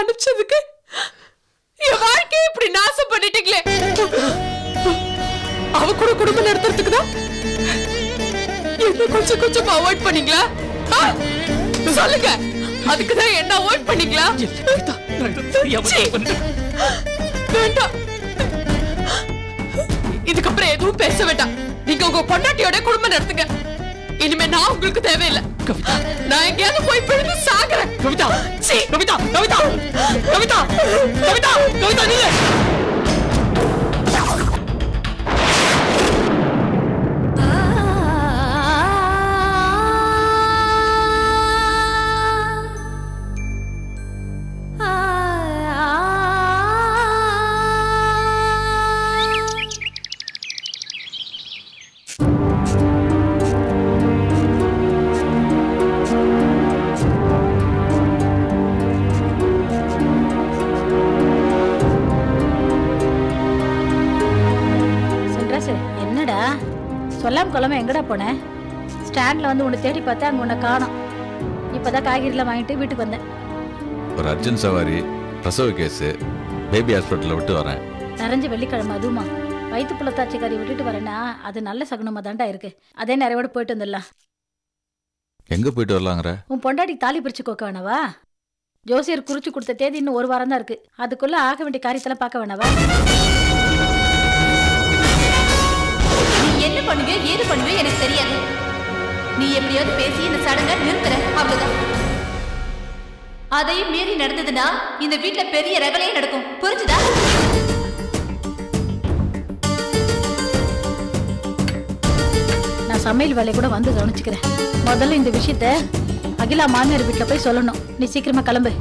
அனுப்பிச்சதுக்கு என் வாழ்க்கையை இப்படி நாசம் பண்ணிட்டீங்களே அவ கூட குடும்பம் நடத்துறதுக்கு தான் என்ன கொஞ்சம் கொஞ்சம் அவாய்ட் பண்ணீங்களா ஆ? சொல்லுங்க அதுக்கு தான் என்ன அவாய்ட் பண்ணீங்களா கவிதா நான் இதை தெரியாம சீ. தான் பண்ணேன். வேண்டாம் இதுக்கப்புறம் எதுவும் பேச வேண்டாம் நீங்க உங்க பொண்டாட்டியோட குடும்பம் நடத்துங்க இனிமே நான் உங்களுக்கு தேவையில்லை கவிதா நான் எங்கேயாவது போய் பிடிச்சு சாகுறேன் கவிதா சீ. கவிதா கவிதா கவிதா கவிதா கவிதா நில்லு சென்ட்ராசு என்னடா சொல்லாம கொள்ளாம எங்கடா போன ஸ்டாண்ட்ல வந்து உன்னை தேடி பார்த்தேன் அங்க உன்னை காணோம் இப்பதான் காய்கறிலாம் வாங்கிட்டு வீட்டுக்கு வந்தேன் ஒரு அர்ஜென்ட் சவாரி பிரசவ கேஸு பேபி ஹாஸ்பிட்டலில் விட்டு வரேன் நிறைஞ்ச வெள்ளிக்கிழமை அதுவுமா வயிற்று புள்ளத்தாச்சிக்காரி விட்டுட்டு வரேன்னா அது நல்ல சகுனமா தாண்டா இருக்கு அதே நிறையோட போயிட்டு வந்துடலாம் எங்கே போயிட்டு வரலாங்கிற உன் பொண்டாட்டி தாலி பிரிச்சு கோக்க வேணாவா ஜோசியர் குறிச்சு கொடுத்த தேதி இன்னும் ஒரு வாரம் தான் இருக்கு அதுக்குள்ள ஆக வேண்டிய காரியத்தெல்லாம் பார்க்க வேணாவா நீ என்ன பண்ணுவியோ ஏது பண்ணுவியோ எனக்கு தெரியாது நீ எப்படியாவது பேசி இந்த சடங்கை நிறுத்துற அவ்வளவுதான் அதையும் மீறி நடந்ததுன்னா இந்த வீட்ல பெரிய ரகலையே நடக்கும் புரிஞ்சுதா நான் சமையல் வேலையை கூட வந்து கவனிச்சுக்கிறேன் முதல்ல இந்த விஷயத்த அகிலா மாமியார் வீட்டில் போய் சொல்லணும் நீ சீக்கிரமா கிளம்பு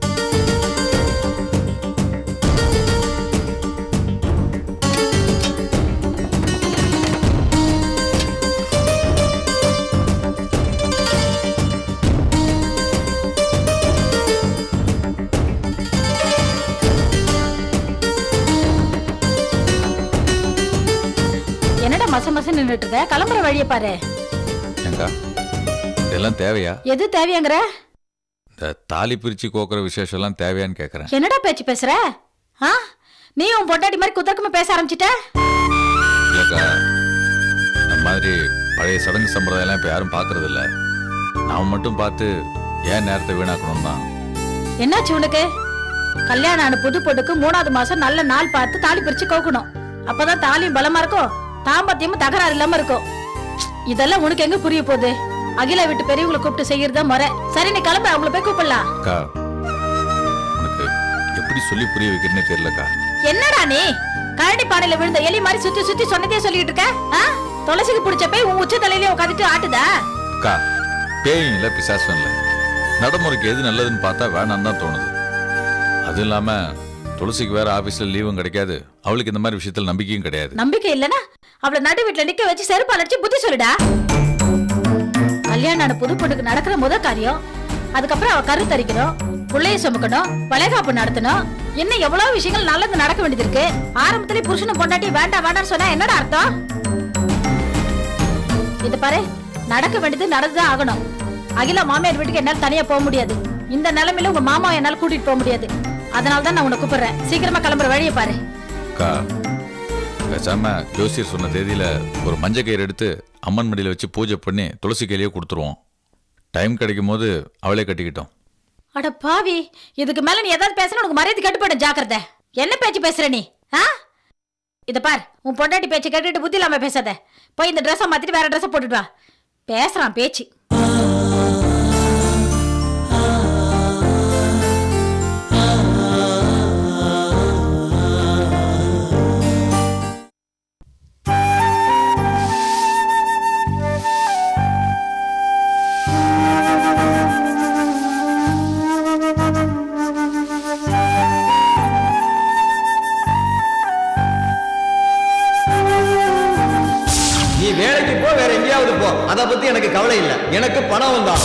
என்னடா மச மச நின்றுட்டு இருக்க கிளம்புற வழியை பாரு ஏங்கா இதெல்லாம் தேவையா எது தேவையாங்கிற இந்த தாலி பிரித்து கோக்குற விசேஷம்லாம் தேவையான்னு கேட்குறேன் என்னடா பேச்சு பேசுற ஆ நீ உன் பொண்டாட்டி மாதிரி குதர்க்கமா பேச ஆரம்பிச்சிட்ட இல்லைக்கா இந்த மாதிரி பழைய சடங்கு சம்பிரதாயம்லாம் இப்போ யாரும் பார்க்கறது இல்ல நாம் மட்டும் பார்த்து ஏன் நேரத்தை வீணாக்கணும் தான் என்னாச்சு உனக்கு கல்யாணம் ஆன புது பொண்ணுக்கு மூணாவது மாசம் நல்ல நாள் பார்த்து தாலி பிரிச்சு கோக்கணும் அப்பதான் தாலியும் பலமா இருக்கும் தாம்பத்தியமும் தகராறு இல்லாம இருக்கும் இதெல்லாம் உனக்கு எங்க புரிய போகுது அகிலா விட்டு பெரியவங்களை கூப்பிட்டு செய்யறதா முறை சரி நீ கிளம்பு அவங்கள போய் கூப்பிடலாம் அக்கா உனக்கு எப்படி சொல்லி புரிய வைக்கிறேன்னே தெரியலக்கா என்னடா நீ கழனி பானையில விழுந்த எலி மாதிரி சுத்தி சுத்தி சொன்னதே சொல்லிட்டு இருக்க ஆ? துளசிக்கு பிடிச்ச போய் உன் உச்ச தலையிலே உட்காந்துட்டு ஆட்டுதா அக்கா பேயும் இல்லை பிசாசும் இல்லை நடைமுறைக்கு எது நல்லதுன்னு பார்த்தா வேணாம் தான் தோணுது அதுவும் இல்லாம துளசிக்கு வேற ஆபீஸ்ல லீவும் கிடைக்காது அவளுக்கு இந்த மாதிரி விஷயத்துல நம்பிக்கையும் கிடையாது நம்பிக்கை இல்லனா அவளை நடு வீட்டுல நிக்க வச்சு செருப்பு அலர்ச்சி புத்தி சொல்லுடா கல்யாணம் ஆன புது பொண்ணுக்கு நடக்கிற முத காரியம் அதுக்கப்புறம் அவ கரு தரிக்கணும் புள்ளைய சுமக்கணும் வளைகாப்பு நடத்தணும் இன்னும் எவ்வளவு விஷயங்கள் நல்லது நடக்க வேண்டியது இருக்கு ஆரம்பத்திலே புருஷனும் பொண்டாட்டி வேண்டாம் வேண்டாம்னு சொன்னா என்னடா அர்த்தம் இது பாரு நடக்க வேண்டியது நடந்துதான் ஆகணும் அகிலா மாமியார் வீட்டுக்கு என்னால தனியா போக முடியாது இந்த நிலைமையில உங்க மாமாவை என்னால கூட்டிட்டு போக முடியாது அதனால தான் நான் உன்னை கூப்பிடுறேன் சீக்கிரமா கிளம்புற வழியை பாரு அக்கா பேசாம ஜோசியர் சொன்ன தேதியில ஒரு மஞ்சள் கயிறு எடுத்து அம்மன் மடியில வச்சு பூஜை பண்ணி துளசி கையிலேயே கொடுத்துருவோம் டைம் கிடைக்கும் போது அவளே கட்டிக்கிட்டோம் அட பாவி இதுக்கு மேல நீ ஏதாவது பேசுற உனக்கு மரியாதை கட்டு போயிடும் ஜாக்கிரதை என்ன பேச்சு பேசுற நீ ஆ இத பார் உன் பொண்டாட்டி பேச்சு கேட்டுட்டு புத்தி இல்லாம பேசாத போய் இந்த ட்ரெஸ்ஸை மாத்திட்டு வேற ட்ரெஸ்ஸை போட்டுட்டு வா பேசுறான் பேச்சு நீ வேலைக்கு போ வேற எங்கேயாவது போ அதை பத்தி எனக்கு கவலை இல்லை எனக்கு பணம் தான்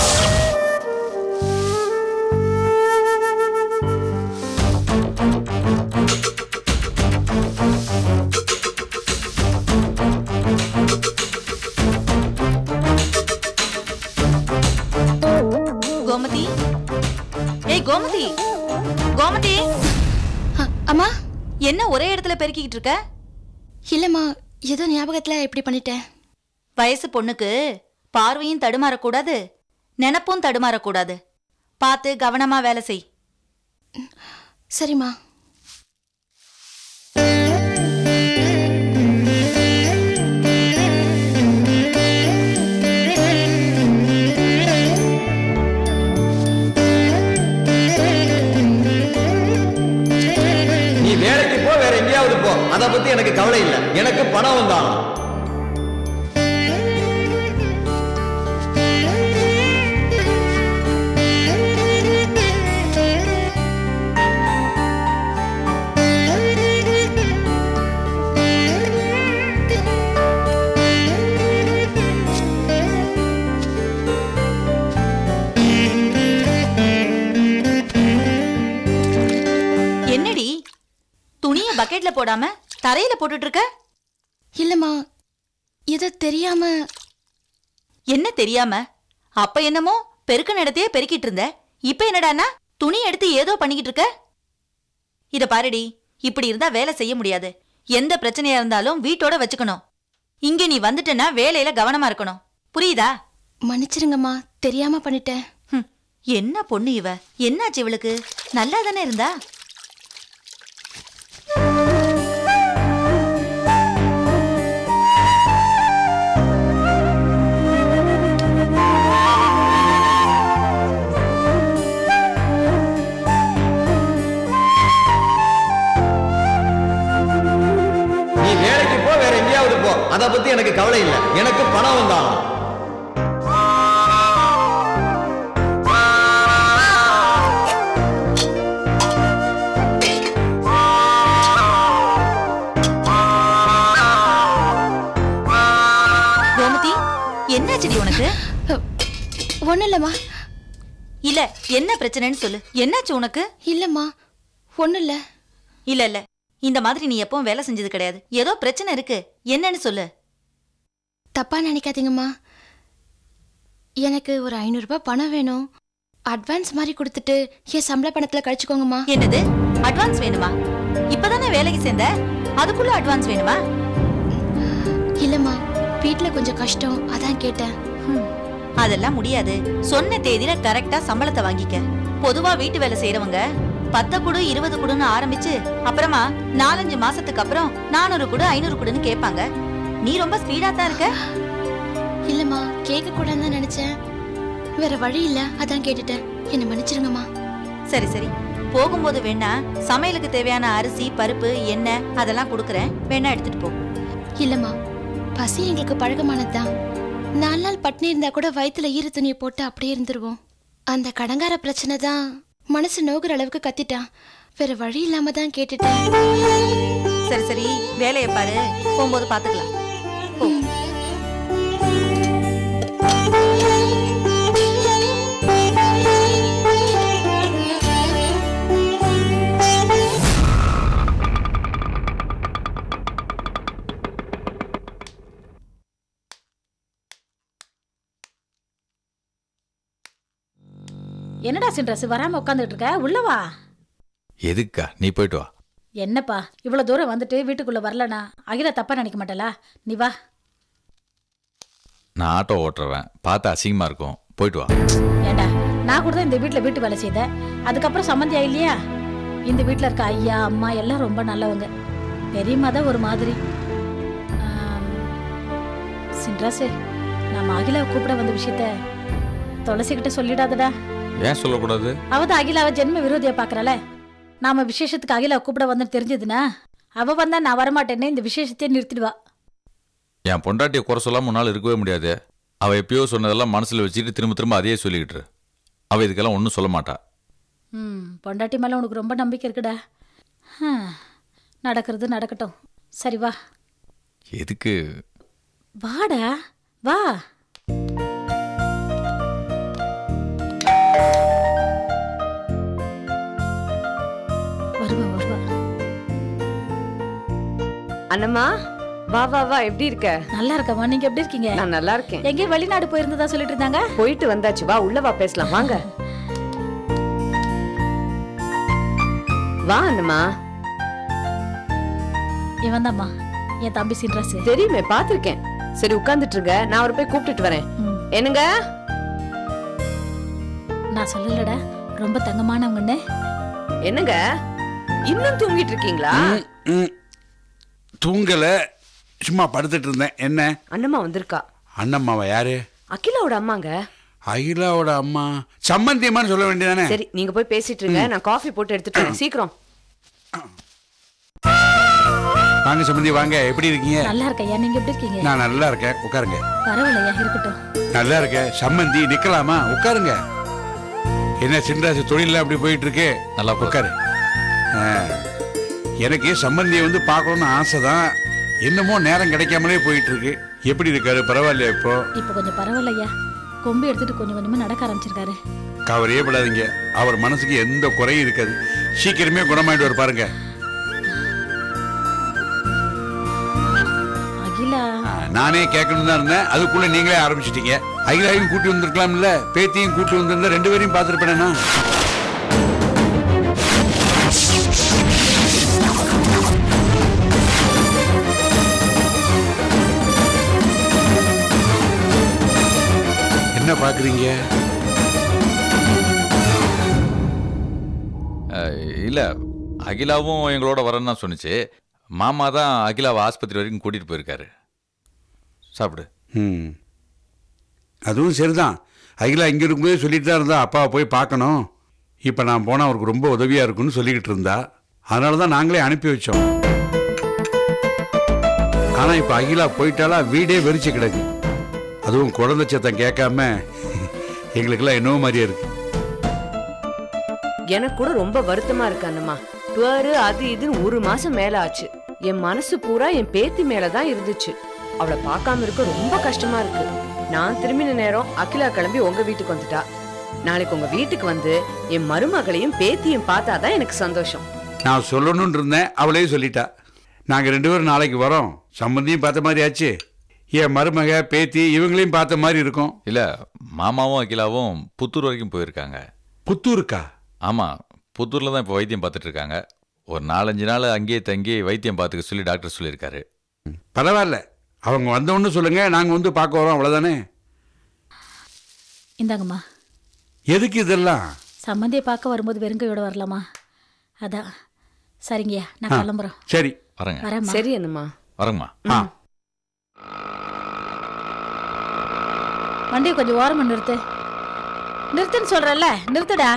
கோமதி ஏய் கோமதி கோமதி அம்மா என்ன ஒரே இடத்துல பெருக்கிக்கிட்டு இருக்க இல்லம்மா ஏதோ ஞாபகத்துல இப்படி பண்ணிட்டேன் வயசு பொண்ணுக்கு பார்வையும் தடுமாறக்கூடாது நினப்பும் தடுமாறக்கூடாது பார்த்து கவனமா வேலை செய் சரிம்மா நீ வேலைக்கு போ வேற எங்கேயாவது போ அதை பத்தி எனக்கு கவலை இல்லை எனக்கு பணம் வந்தான் என்னடி துணிய பக்கெட்ல போடாம தரையில போட்டுட்டு இருக்க இல்லம்மா ஏதோ தெரியாம என்ன தெரியாம அப்ப என்னமோ பெருக்க நடத்தையே பெருக்கிட்டு இருந்த இப்ப என்னடான்னா துணி எடுத்து ஏதோ பண்ணிக்கிட்டு இருக்க இத பாருடி இப்படி இருந்தா வேலை செய்ய முடியாது எந்த பிரச்சனையா இருந்தாலும் வீட்டோட வச்சுக்கணும் இங்க நீ வந்துட்டனா வேலையில கவனமா இருக்கணும் புரியுதா மன்னிச்சிருங்கம்மா தெரியாம பண்ணிட்டேன் ஹம், என்ன பொண்ணு இவ என்னாச்சு இவளுக்கு நல்லா தானே இருந்தா நீ வேலைக்கு போ வேற எங்கேயாவது போ அதை பத்தி எனக்கு கவலை இல்லை எனக்கு பணம் வந்தான் கோமதி என்னாச்சுடி உனக்கு ஒன்றும் இல்லைம்மா இல்ல என்ன பிரச்சனைன்னு சொல்லு என்னாச்சு உனக்கு இல்லைம்மா ஒன்றும் இல்லை இல்ல இல்ல இந்த மாதிரி நீ எப்பவும் வேலை செஞ்சது கிடையாது ஏதோ பிரச்சனை இருக்கு என்னன்னு சொல்லு தப்பா நினைக்காதீங்கம்மா எனக்கு ஒரு ஐநூறுரூபா பணம் வேணும் அட்வான்ஸ் மாதிரி கொடுத்துட்டு என் சம்பள பணத்தில் கழிச்சுக்கோங்கம்மா என்னது அட்வான்ஸ் வேணுமா இப்பதானே வேலைக்கு சேர்ந்த அதுக்குள்ள அட்வான்ஸ் வேணுமா இல்லைம்மா வீட்டில் கொஞ்சம் கஷ்டம் அதான் கேட்டேன் ஹம், அதெல்லாம் முடியாது சொன்ன தேதியில கரெக்டா சம்பளத்தை வாங்கிக்க பொதுவா வீட்டு வேலை செய்யறவங்க பத்த குடு இருபது குடுன்னு ஆரம்பிச்சு அப்புறமா நாலஞ்சு மாசத்துக்கு அப்புறம் நானூறு குடு ஐநூறு குடுன்னு கேட்பாங்க நீ ரொம்ப ஸ்பீடா தான் இருக்க இல்லைம்மா கேட்கக்கூடாதுன்னு தான் நினச்சேன் வேற வழி இல்லை அதான் கேட்டுட்டேன் என்னை மன்னிச்சிருங்கம்மா சரி சரி போகும்போது வேணா சமையலுக்கு தேவையான அரிசி பருப்பு எண்ணெய் அதெல்லாம் கொடுக்குறேன் வேணா எடுத்துட்டு போ இல்லைம்மா பசி எங்களுக்கு பழக்கமானதுதான் நாலு நாள் பட்னி இருந்தா கூட வயித்துல ஈர துணியை போட்டு அப்படியே இருந்துருவோம் அந்த கடங்கார பிரச்சனை தான் மனசு நோகுற அளவுக்கு கத்திட்டான் வேற வழி இல்லாம தான் கேட்டுட்டேன் சரி சரி வேலையை பாரு போகும்போது பாத்துக்கலாம் போ. என்னடா சின்ரஸ் வராம உட்காந்துட்டு இருக்க உள்ள வா எதுக்கா நீ போயிட்டு வா என்னப்பா இவ்வளவு தூரம் வந்துட்டு வீட்டுக்குள்ள வரலனா அகில தப்பா நினைக்க மாட்டலா நீ வா நான் ஆட்டோ ஓட்டுறவன் பார்த்தா அசிங்கமா இருக்கும் போயிட்டு வா ஏண்டா நான் கூட தான் இந்த வீட்ல வீட்டு வேலை செய்தேன் அதுக்கப்புறம் சம்மந்தியா இல்லையா இந்த வீட்ல இருக்க ஐயா அம்மா எல்லாம் ரொம்ப நல்லவங்க பெரியம்மா தான் ஒரு மாதிரி ஆம், சின்ராசு நம்ம அகிலாவை கூப்பிட வந்த விஷயத்த துளசிக்கிட்ட சொல்லிடாதடா ஏன் சொல்லக்கூடாது அவ தான் அகிலாவை ஜென்ம விரோதியா பாக்குறாள நாம விசேஷத்துக்கு அகிலாவை கூப்பிட வந்து தெரிஞ்சதுன்னா அவ வந்தா நான் வரமாட்டேன்னு இந்த விசேஷத்தையே நிறுத்திடுவா என் பொண்டாட்டியை குறை சொல்லாம முன்னால் இருக்கவே முடியாது அவ எப்பயோ சொன்னதெல்லாம் மனசுல வச்சுட்டு திரும்ப திரும்ப அதையே சொல்லிக்கிட்டு இரு. அவ இதுக்கெல்லாம் ஒன்றும் சொல்ல மாட்டா ம் பொண்டாட்டி மேல உனக்கு ரொம்ப நம்பிக்கை இருக்குடா ஹம், நடக்கிறது நடக்கட்டும் சரி வா எதுக்கு வாடா வா வருவா வருவா அண்ணம்மா வா வா வா எப்படி இருக்க நல்லா இருக்கம்மா நீங்க எப்படி இருக்கீங்க நான் நல்லா இருக்கேன் எங்கேயும் வெளிநாடு போயிருந்ததா சொல்லிட்டு இருந்தாங்க போயிட்டு வந்தாச்சு வா உள்ள வா பேசலாம் வாங்க வா அண்ணம்மா இவன் தாம்மா என் தம்பி சின்ராசு தெரியுமே பாத்திருக்கேன் சரி உட்கார்ந்துட்டு இருங்க நான் அவரை போய் கூப்பிட்டுட்டு வரேன் ம். என்னங்க நான் சொல்லலடா ரொம்ப தங்கமானவங்கன்னு என்னங்க இன்னும் தூங்கிட்டு இருக்கீங்களா ம், ம். தூங்கல சும்மா படுத்துட்டு இருந்தேன் என்ன அண்ணம்மா வந்திருக்கா அண்ணம்மாவா யாரு அகிலாவோட அம்மாங்க அகிலாவோட அம்மா சம்மந்தியம்மான்னு சொல்ல வேண்டியதானே சரி நீங்க போய் பேசிட்டு இருங்க நான் காஃபி போட்டு எடுத்துட்டு வரேன் சீக்கிரம் வாங்க சம்மந்தி வாங்க எப்படி இருக்கீங்க நல்லா இருக்கையா நீங்க எப்படி இருக்கீங்க நான் நல்லா இருக்கேன் உட்காருங்க பரவாயில்லையா இருக்கட்டும் நல்லா இருக்கேன் சம்மந்தி நிக்கலாமா உட்காருங்க என்ன சின்ராசு தொழில அப்படி போயிட்டு இருக்கு நல்லா போகுது. உட்காரு ஆ. எனக்கு சம்மந்தியை வந்து பார்க்கணும்னு ஆசை தான் என்னமோ நேரம் கிடைக்காமலே போயிட்டு இருக்கு எப்படி இருக்காரு பரவாயில்லையா இப்போ இப்ப கொஞ்சம் பரவாயில்லையா கொம்பு எடுத்துட்டு கொஞ்சம் கொஞ்சமா நடக்க ஆரம்பிச்சிருக்காரு கவலையே படாதீங்க அவர் மனசுக்கு எந்த குறையும் இருக்காது சீக்கிரமே குணமாயிட்டு பாருங்க அகிலா ஆ, நானே கேட்கணும் தான் இருந்தேன் அதுக்குள்ள நீங்களே ஆரம்பிச்சிட்டீங்க அகிலாவையும் கூட்டி வந்திருக்கலாம்ல பேத்தியும் கூட்டி வந்திருந்தா ரெண்டு பேரையும் பார்த்துருப்பேனா என்ன பாக்குறீங்க அஹ், இல்ல அகிலாவும் எங்களோட வரேன்னு தான் சொன்னுச்சு மாமா தான் அகிலாவை ஆஸ்பத்திரி வரைக்கும் கூட்டிட்டு போயிருக்காரு சாப்பிடு ம் அதுவும் சரிதான் அகிலா இங்கே இருக்கும்போதே சொல்லிட்டு தான் இருந்தா அப்பாவை போய் பார்க்கணும் இப்போ நான் போனால் அவருக்கு ரொம்ப உதவியாக இருக்கும்னு சொல்லிக்கிட்டு இருந்தா அதனால தான் நாங்களே அனுப்பி வச்சோம் ஆனால் இப்போ அகிலா போயிட்டாலா வீடே வெறிச்சு கிடக்கு அதுவும் குழந்தை சத்தம் கேட்காம எங்களுக்கெல்லாம் என்னவோ மாதிரியே இருக்கு எனக்கு கூட ரொம்ப வருத்தமா இருக்கு அண்ணம்மா டூரு அது இதுன்னு ஒரு மாசம் மேல ஆச்சு என் மனசு பூரா என் பேத்தி மேலதான் இருந்துச்சு அவளை பார்க்காம இருக்க ரொம்ப கஷ்டமா இருக்கு நான் திரும்பின நேரம் அகிலா கிளம்பி உங்க வீட்டுக்கு வந்துட்டா நாளைக்கு உங்க வீட்டுக்கு வந்து என் மருமகளையும் பேத்தியும் பார்த்தாதான் எனக்கு சந்தோஷம் நான் சொல்லணும்னு இருந்தேன் அவளே சொல்லிட்டா நாங்கள் ரெண்டு பேரும் நாளைக்கு வரோம் சம்பந்தியும் பார்த்த மாதிரி ஆச்சு என் மருமக பேத்தி இவங்களையும் பார்த்த மாதிரி இருக்கும் இல்ல மாமாவும் அகிலாவும் புத்தூர் வரைக்கும் போயிருக்காங்க புத்தூருக்கா ஆமா புத்தூர்ல தான் இப்போ வைத்தியம் பார்த்துட்டு இருக்காங்க ஒரு நாலஞ்சு நாள் அங்கேயே தங்கி வைத்தியம் பார்த்துக்க சொல்லி டாக்டர் சொல்லியிருக்காரு பரவாயில்ல அவங்க வந்தோன்னு சொல்லுங்க நாங்கள் வந்து பார்க்க வரோம் அவ்வளோதானே இந்தாங்கம்மா எதுக்கு இதெல்லாம் சம்மந்தியை பார்க்க வரும்போது வெறுங்கையோட வரலாமா அதான் சரிங்கய்யா நான் ஆ. கிளம்புறோம் சரி வரேங்க வரேம்மா சரி அண்ணம்மா வரேங்கம்மா ஆ வண்டியை கொஞ்சம் ஓரமா நிறுத்து நிறுத்துன்னு சொல்றேன்ல நிறுத்துடா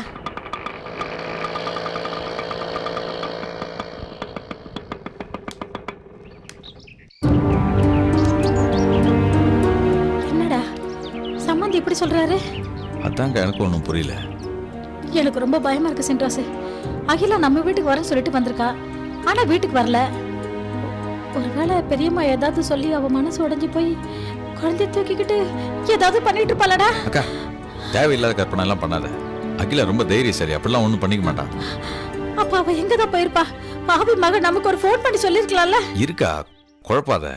என்னடா சம்மந்தி இப்படி சொல்றாரு அதாங்க எனக்கு ஒன்றும் புரியல எனக்கு ரொம்ப பயமா இருக்கு சின்ராசு அகிலா நம்ம வீட்டுக்கு வரேன்னு சொல்லிட்டு வந்திருக்கா ஆனா வீட்டுக்கு வரல ஒருவேளை பெரியம்மா ஏதாவது சொல்லி அவ மனசு உடைஞ்சு போய் குழந்தைய தூக்கிக்கிட்டு ஏதாவது பண்ணிட்டு இருப்பாளடா அக்கா தேவையில்லாத கற்பனை எல்லாம் பண்ணாத அகிலா ரொம்ப தைரியசாலி அப்படிலாம் ஒன்றும் பண்ணிக்க மாட்டான் அப்ப அவ எங்கதான் போயிருப்பா பாவி மகன் நமக்கு ஒரு ஃபோன் பண்ணி சொல்லிருக்கலாம்ல இருக்கா குழப்பாத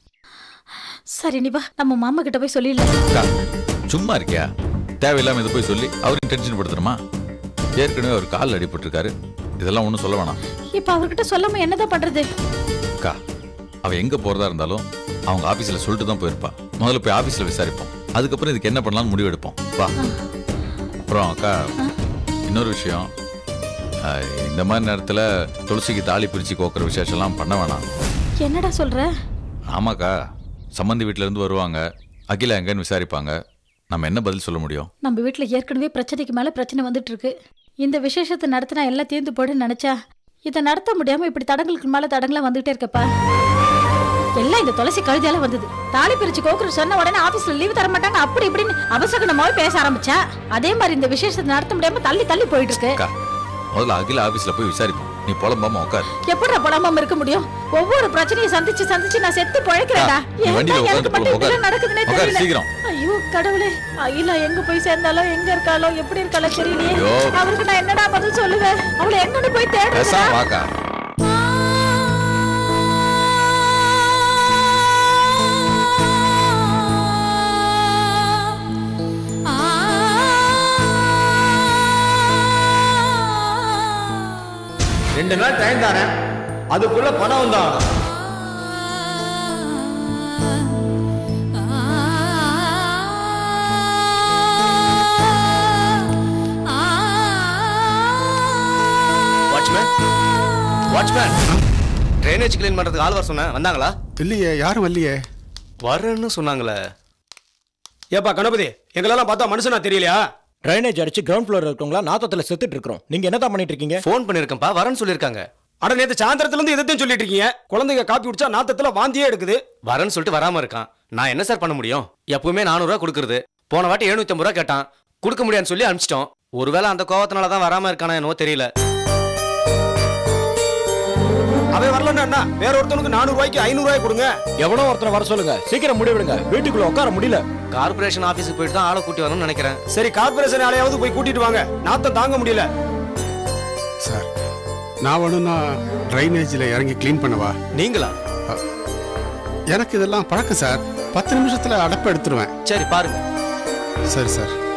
சரி நீ வா நம்ம மாமா கிட்ட போய் சொல்லிடலாம் அக்கா சும்மா இருக்கியா தேவையில்லாம இதை போய் சொல்லி அவரையும் டென்ஷன் படுத்துறமா ஏற்கனவே அவர் கால் அடிபட்டிருக்காரு இதெல்லாம் ஒன்றும் சொல்ல வேணாம் இப்ப அவர்கிட்ட சொல்லாம என்னதான் பண்றது அக்கா அவ எங்க போறதா இருந்தாலும் அவங்க ஆபீஸ்ல சொல்லிட்டு தான் போயிருப்பா முதல்ல போய் ஆபீஸ்ல விசாரிப்போம் அதுக்கப்புறம் இதுக்கு என்ன பண்ணலாம்னு முடிவு எடுப்போம் வா அப்புறம் அக்கா இன்னொரு விஷயம் அஹ், இந்த மாதிரி நேரத்துல துளசிக்கு தாலி பிரிச்சு கோக்குற விசேஷம்லாம் பண்ண வேணாம் என்னடா சொல்ற ஆமாக்கா சம்மந்தி வீட்ல இருந்து வருவாங்க அகிலா எங்கன்னு விசாரிப்பாங்க நம்ம என்ன பதில் சொல்ல முடியும் நம்ம வீட்ல ஏற்கனவே பிரச்சனைக்கு மேல பிரச்சனை வந்துட்டு இருக்கு இந்த விசேஷத்தை நடத்தினா எல்லாம் தீர்ந்து போடுன்னு நினைச்சா இதை நடத்த முடியாம இப்படி தடங்களுக்கு மேல தடங்களா வந்துட்டே இருக்கப்பா எல்லாம் இந்த துளசி கழுதியால வந்தது தாலி பிரிச்சு கோக்குற சொன்ன உடனே ஆபீஸ்ல லீவ் தர மாட்டாங்க அப்படி இப்படின்னு அவசகனமாவே பேச ஆரம்பிச்சா அதே மாதிரி இந்த விசேஷத்தை நடத்த முடியாம தள்ளி தள்ளி போயிட்டு இருக்கு அக்கா முதல்ல அகிலா ஆபீஸ்ல போய் விசாரிப்போம் நீ புலம்பாம உட்காரு எப்படி புலம்பாம இருக்க முடியும் ஒவ்வொரு பிரச்சனையும் சந்திச்சு சந்திச்சு நான் செத்து பழைக்கிறேன்டா நீ வண்டியில ஏன்டா எனக்கு உட்கார்ந்து மட்டும் போ, இப்படி உட்காரு. நடக்குதுன்னே உட்காரு, தெரியல சீக்கிரம். ஐயோ கடவுளே அகிலா எங்க போய் சேர்ந்தாலோ எங்க இருக்காளோ எப்படி இருக்காளோ தெரியலையே ஐயோ. அவருக்கு நான் என்னடா பதில் சொல்லுவேன் அவளை எங்கன்னு போய் தேடுறதா பேசாம வாக்கா ரெண்டு ரெண்டு நாள் டைம் தானே அதுக்குள்ள பணம் வந்தா வாட்ச்மேன் வாட்ச்மேன் ட்ரைனேஜ் க்ளீன் பண்றதுக்கு ஆள் வர சொன்னேன் வந்தாங்களா இல்லையே யாரும் வரலையே வரேன்னு சொன்னாங்களே ஏப்பா கணபதி எங்களெல்லாம் பார்த்தா மனுஷனா தெரியலையா ட்ரைனேஜ் அடிச்சு கிரவுண்ட் ஃப்ளோர் இருக்கவங்களா நாத்தத்துல செத்துட்டு இருக்கிறோம் நீங்க என்னதான் பண்ணிட்டு இருக்கீங்க ஃபோன் பண்ணிருக்கேன்ப்பா வரேன்னு சொல்லியிருக்காங்க அட நேத்து சாயந்தரத்துல இருந்து இதைத்தான் சொல்லிட்டு இருக்கீங்க குழந்தைங்க காப்பி குடிச்சா நாத்தத்துல வாந்தியே எடுக்குது வரேன்னு சொல்லிட்டு வராம இருக்கான் நான் என்ன சார் பண்ண முடியும் எப்பவுமே நானூறுரூவா கொடுக்குறது போன வாட்டி எழுநூத்தி ரூபா கேட்டான் கொடுக்க முடியாதுன்னு சொல்லி அனுப்பிச்சிட்டோம் ஒருவேளை அந்த கோவத்தினால தான் வராம இருக்கானா என்னவோ தெரியல அவன் வரலன்னா என்ன வேற ஒருத்தனுக்கு நானூறு ரூபாய்க்கு ஐநூறு ரூபாய் கொடுங்க எவனோ ஒருத்தனை வர சொல்லுங்க சீக்கிரம் முடிவிடுங்க வீட்டுக்குள்ள உட்கார முடியல கார்பரேஷன் ஆபீஸுக்கு போயிட்டு தான் ஆளை கூட்டி வரணும்னு நினைக்கிறேன் சரி கார்பரேஷன் ஆளையாவது போய் கூட்டிட்டு வாங்க நாத்தம் தாங்க முடியல சார் நான் வேணும்னா ட்ரைனேஜில் இறங்கி க்ளீன் பண்ணவா நீங்களா எனக்கு இதெல்லாம் பழக்கம் சார் பத்து நிமிஷத்தில் அடப்பு எடுத்துருவேன் சரி பாருங்க சரி சார்